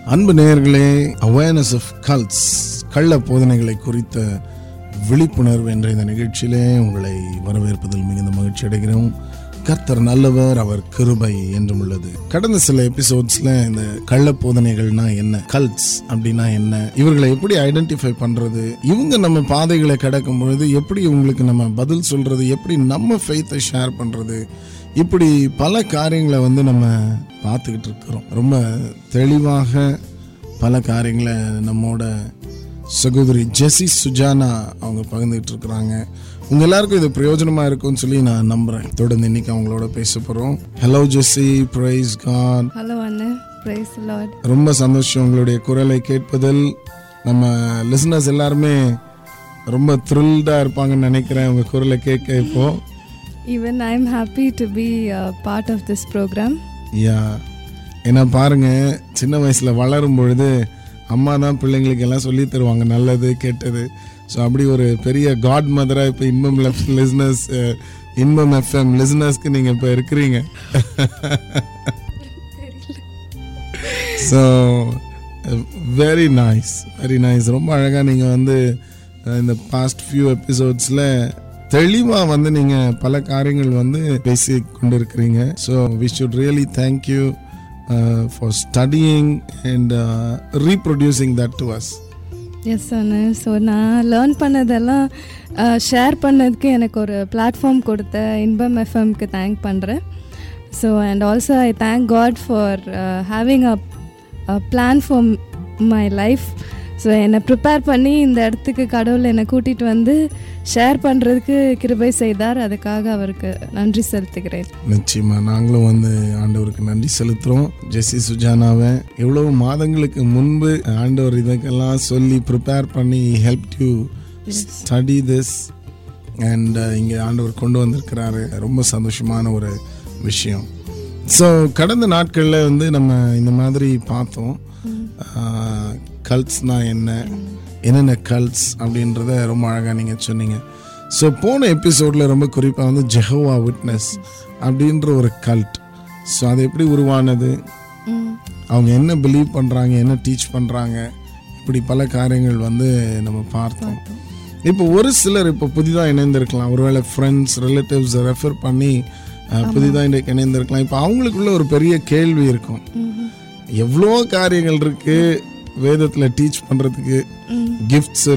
அன்பு நேயர்களே awareness of culls கள்ள போதனைகளை குறித்த விழிப்புணர்வு என்ற இந்த நிகழ்ச்சியிலே உங்களை வரவேற்பதில் மிகுந்த மகிழ்ச்சி அடைகிறோம் கர்த்தர் நல்லவர் அவர் கிருபை என்றும் உள்ளது கடந்த சில எபிசோட்ஸ்ல இந்த கள்ள போதனைகள்னா என்ன கல்ட்ஸ் அப்படின்னா என்ன இவர்களை எப்படி ஐடென்டிஃபை பண்றது இவங்க நம்ம பாதைகளை கடக்கும் பொழுது எப்படி இவங்களுக்கு நம்ம பதில் சொல்றது எப்படி நம்ம ஃபெய்த்தை ஷேர் பண்றது இப்படி பல காரியங்களை வந்து நம்ம பார்த்துக்கிட்டு இருக்கிறோம் ரொம்ப தெளிவாக பல காரியங்களை நம்மோட சகோதரி ஜெசி சுஜானா அவங்க பகிர்ந்துகிட்டு இருக்கிறாங்க உங்க எல்லாருக்கும் இது பிரயோஜனமா இருக்கும்னு சொல்லி நான் நம்புறேன் தொடர்ந்து இன்னைக்கு அவங்களோட பேச போறோம் hello Jessy praise God hello அண்ணன் பிரைஸ் லார்ட் ரொம்ப சந்தோஷம் உங்களுடைய குரலை கேட்பதில் நம்ம லிசனர்ஸ் எல்லாருமே ரொம்ப த்ரில்டா இருப்பாங்கன்னு நினைக்கிறேன் உங்க குரலை கேட்க இப்போ even I am happy to be part of this programme yeah ஏன்னா பாருங்க சின்ன வயசுல வளரும் பொழுது அம்மா தான் பிள்ளைங்களுக்கு எல்லாம் சொல்லி தருவாங்க நல்லது கெட்டது ஸோ அப்படி ஒரு பெரிய காட் மதரா இப்போ இன்பம் லிஸ்னஸ் இன்பம் எஃப்எம் லிஸ்னஸ்க்கு நீங்க இப்போ இருக்கிறீங்க so very nice very nice ரொம்ப அழகாக நீங்கள் வந்து அஹ், இந்த பாஸ்ட் ஃபியூ எபிசோட்ஸில் தெளிவாக வந்து நீங்கள் பல காரியங்கள் வந்து பேசி கொண்டு இருக்கிறீங்க so we should really thank you for studying and reproducing that to us yes அண்ணன் ஸோ நான் லேர்ன் பண்ணதெல்லாம் ஷேர் பண்ணதுக்கு எனக்கு ஒரு பிளாட்ஃபார்ம் கொடுத்த இன்பம் எஃப்எம்க்கு தேங்க் பண்ணுறேன் so and also I thank God for having a plan for my life so என்னை ப்ரிப்பேர் பண்ணி இந்த இடத்துக்கு கடவுள் என்னை கூட்டிகிட்டு வந்து ஷேர் பண்ணுறதுக்கு கிருபை செய்தார் அதுக்காக அவருக்கு நன்றி செலுத்துகிறேன் நிச்சயமா நாங்களும் வந்து ஆண்டவருக்கு நன்றி செலுத்துறோம் ஜெசி சுஜானாவை எவ்வளவு மாதங்களுக்கு முன்பு ஆண்டவர் இதுக்கெல்லாம் சொல்லி ப்ரிப்பேர் பண்ணி help you study this and இங்கே ஆண்டவர் கொண்டு வந்திருக்கிறாரு ரொம்ப சந்தோஷமான ஒரு விஷயம் ஸோ கடந்த நாட்களில் வந்து நம்ம இந்த மாதிரி பார்த்தோம் கல்ட்ஸ்னா என்ன என்னென்ன கல்ட்ஸ் அப்படின்றத ரொம்ப அழகாக நீங்கள் சொன்னீங்க ஸோ போன எபிசோடில் ரொம்ப குறிப்பாக வந்து ஜெஹோவா விட்னஸ் அப்படின்ற ஒரு கல்ட் ஸோ அது எப்படி உருவானது அவங்க என்ன பிலீவ் பண்ணுறாங்க என்ன டீச் பண்ணுறாங்க இப்படி பல காரியங்கள் வந்து நம்ம பார்த்தோம் இப்போ ஒரு சிலர் இப்போ புதிதாக இணைந்திருக்கலாம் ஒருவேளை ஃப்ரெண்ட்ஸ் ரிலேட்டிவ்ஸ் ரெஃபர் பண்ணி புதிதாக இன்றைக்கு இணைந்திருக்கலாம் இப்போ அவங்களுக்குள்ள ஒரு பெரிய கேள்வி இருக்கும் எவ்வளோ காரியங்கள் இருக்கு வேதத்தில் டீச் பண்ணுறதுக்கு கிஃப்ட்ஸ்